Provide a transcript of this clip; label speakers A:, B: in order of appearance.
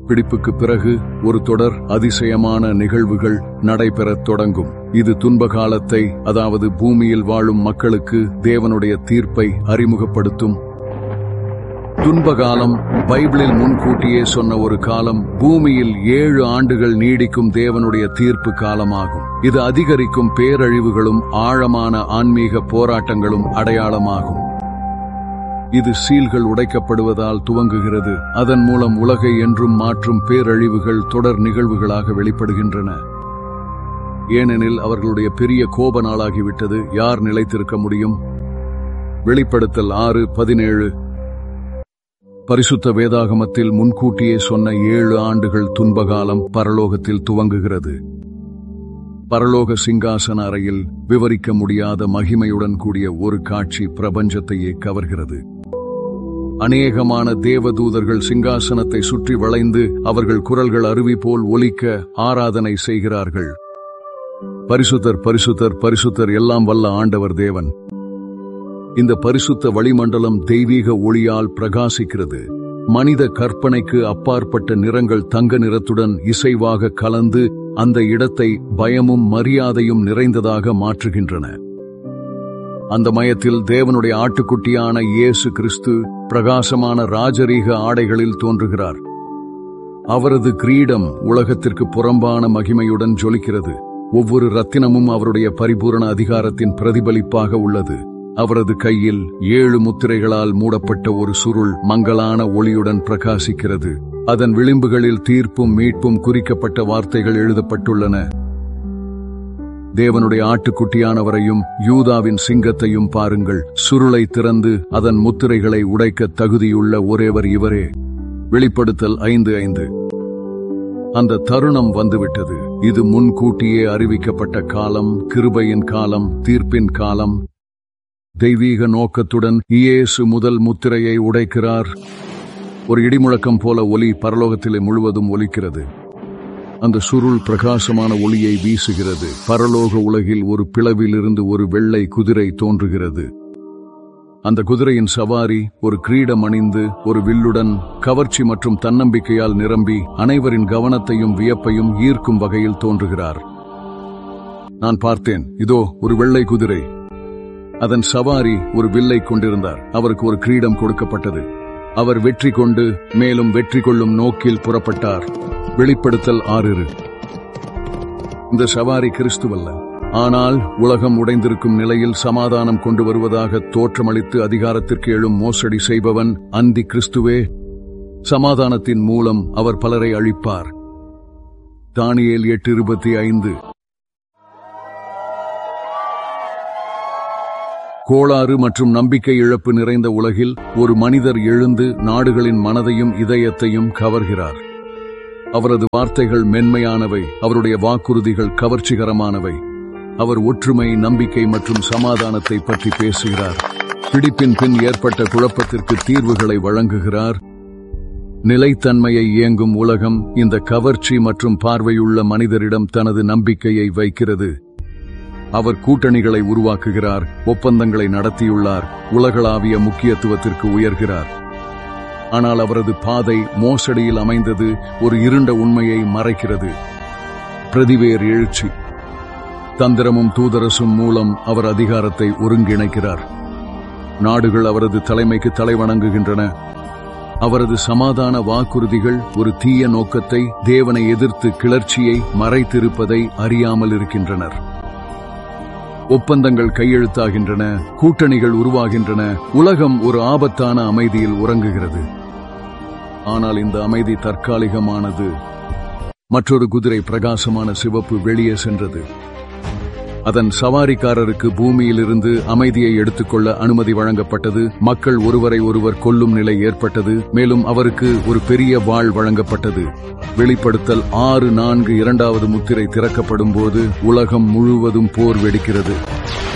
A: பிடிப்புக்கு பிறகு ஒரு தொடர் அதிசயமான நிகழ்வுகள் நடைபெறத் தொடங்கும் இது துன்ப காலத்தை அதாவது பூமியில் வாழும் மக்களுக்கு தேவனுடைய தீர்ப்பை அறிமுகப்படுத்தும் துன்பகாலம் பைபிளில் முன்கூட்டியே சொன்ன ஒரு காலம் பூமியில் ஏழு ஆண்டுகள் நீடிக்கும் தேவனுடைய தீர்ப்பு காலமாகும் இது அதிகரிக்கும் பேரழிவுகளும் ஆழமான ஆன்மீக போராட்டங்களும் அடையாளமாகும் இது சீல்கள் உடைக்கப்படுவதால் துவங்குகிறது அதன் மூலம் உலகை என்றும் மாற்றும் பேரழிவுகள் தொடர் நிகழ்வுகளாக வெளிப்படுகின்றன ஏனெனில் அவர்களுடைய பெரிய கோப நாளாகிவிட்டது யார் நிலைத்திருக்க முடியும் வெளிப்படுத்தல் ஆறு பதினேழு பரிசுத்த வேதாகமத்தில் முன்கூட்டியே சொன்ன ஏழு ஆண்டுகள் துன்பகாலம் பரலோகத்தில் துவங்குகிறது பரலோக சிங்காசன அறையில் விவரிக்க முடியாத மகிமையுடன் கூடிய ஒரு காட்சி பிரபஞ்சத்தையே கவர்கிறது அநேகமான தேவதூதர்கள் சிங்காசனத்தை சுற்றி வளைந்து அவர்கள் குரல்கள் அருவி போல் ஒலிக்க ஆராதனை செய்கிறார்கள் பரிசுத்தர் பரிசுத்தர் பரிசுத்தர் எல்லாம் வல்ல ஆண்டவர் தேவன் இந்த பரிசுத்த வளிமண்டலம் தெய்வீக ஒளியால் பிரகாசிக்கிறது மனித கற்பனைக்கு அப்பாற்பட்ட நிறங்கள் தங்க நிறத்துடன் இசைவாக கலந்து அந்த இடத்தை பயமும் மரியாதையும் நிறைந்ததாக மாற்றுகின்றன அந்த மயத்தில் தேவனுடைய ஆட்டுக்குட்டியான இயேசு கிறிஸ்து பிரகாசமான ராஜரீக ஆடைகளில் தோன்றுகிறார் அவரது கிரீடம் உலகத்திற்கு புறம்பான மகிமையுடன் ஜொலிக்கிறது ஒவ்வொரு ரத்தினமும் அவருடைய பரிபூரண அதிகாரத்தின் பிரதிபலிப்பாக உள்ளது அவரது கையில் ஏழு முத்திரைகளால் மூடப்பட்ட ஒரு சுருள் மங்கலான ஒளியுடன் பிரகாசிக்கிறது அதன் விளிம்புகளில் தீர்ப்பும் மீட்பும் குறிக்கப்பட்ட வார்த்தைகள் எழுதப்பட்டுள்ளன தேவனுடைய ஆட்டுக்குட்டியானவரையும் யூதாவின் சிங்கத்தையும் பாருங்கள் சுருளை திறந்து அதன் முத்திரைகளை உடைக்க தகுதியுள்ள ஒரேவர் இவரே வெளிப்படுத்தல் ஐந்து ஐந்து அந்த தருணம் வந்துவிட்டது இது முன்கூட்டியே அறிவிக்கப்பட்ட காலம் கிருபையின் காலம் தீர்ப்பின் காலம் தெய்வீக நோக்கத்துடன் இயேசு முதல் முத்திரையை உடைக்கிறார் ஒரு இடிமுழக்கம் போல ஒலி பரலோகத்திலே முழுவதும் ஒலிக்கிறது அந்த சுருள் பிரகாசமான ஒளியை வீசுகிறது பரலோக உலகில் ஒரு பிளவிலிருந்து ஒரு வெள்ளை குதிரை தோன்றுகிறது அந்த குதிரையின் சவாரி ஒரு கிரீடம் அணிந்து ஒரு வில்லுடன் கவர்ச்சி மற்றும் தன்னம்பிக்கையால் நிரம்பி அனைவரின் கவனத்தையும் வியப்பையும் ஈர்க்கும் வகையில் தோன்றுகிறார் நான் பார்த்தேன் இதோ ஒரு வெள்ளை குதிரை அதன் சவாரி ஒரு வில்லை கொண்டிருந்தார் அவருக்கு ஒரு கிரீடம் கொடுக்கப்பட்டது அவர் வெற்றி கொண்டு மேலும் வெற்றி கொள்ளும் நோக்கில் புறப்பட்டார் வெளிப்படுத்தல் ஆறு இந்த சவாரி கிறிஸ்துவல்ல ஆனால் உலகம் உடைந்திருக்கும் நிலையில் சமாதானம் கொண்டு வருவதாக தோற்றமளித்து அதிகாரத்திற்கு எழும் மோசடி செய்பவன் அந்தி கிறிஸ்துவே சமாதானத்தின் மூலம் அவர் பலரை அழிப்பார் தானியேல் எட்டு இருபத்தி ஐந்து கோளாறு மற்றும் நம்பிக்கை இழப்பு நிறைந்த உலகில் ஒரு மனிதர் எழுந்து நாடுகளின் மனதையும் இதயத்தையும் கவர்கிறார் அவரது வார்த்தைகள் மென்மையானவை அவருடைய வாக்குறுதிகள் கவர்ச்சிகரமானவை அவர் ஒற்றுமை நம்பிக்கை மற்றும் சமாதானத்தை பற்றி பேசுகிறார் பிடிப்பின் பின் ஏற்பட்ட குழப்பத்திற்கு தீர்வுகளை வழங்குகிறார் நிலைத்தன்மையை இயங்கும் உலகம் இந்த கவர்ச்சி மற்றும் பார்வையுள்ள மனிதரிடம் தனது நம்பிக்கையை வைக்கிறது அவர் கூட்டணிகளை உருவாக்குகிறார் ஒப்பந்தங்களை நடத்தியுள்ளார் உலகளாவிய முக்கியத்துவத்திற்கு உயர்கிறார் ஆனால் அவரது பாதை மோசடியில் அமைந்தது ஒரு இருண்ட உண்மையை மறைக்கிறது பிரதிவேர் எழுச்சி தந்திரமும் தூதரசும் மூலம் அவர் அதிகாரத்தை ஒருங்கிணைக்கிறார் நாடுகள் அவரது தலைமைக்கு தலைவணங்குகின்றன அவரது சமாதான வாக்குறுதிகள் ஒரு தீய நோக்கத்தை தேவனை எதிர்த்து கிளர்ச்சியை மறைத்திருப்பதை அறியாமல் இருக்கின்றனர் ஒப்பந்தங்கள் கையெழுத்தாகின்றன கூட்டணிகள் உருவாகின்றன உலகம் ஒரு ஆபத்தான அமைதியில் உறங்குகிறது ஆனால் இந்த அமைதி தற்காலிகமானது மற்றொரு குதிரை பிரகாசமான சிவப்பு வெளியே சென்றது அதன் சவாரிக்காரருக்கு பூமியிலிருந்து அமைதியை எடுத்துக்கொள்ள அனுமதி வழங்கப்பட்டது மக்கள் ஒருவரை ஒருவர் கொல்லும் நிலை ஏற்பட்டது மேலும் அவருக்கு ஒரு பெரிய வாழ் வழங்கப்பட்டது வெளிப்படுத்தல் ஆறு நான்கு இரண்டாவது முத்திரை திறக்கப்படும் போது உலகம் முழுவதும் போர் வெடிக்கிறது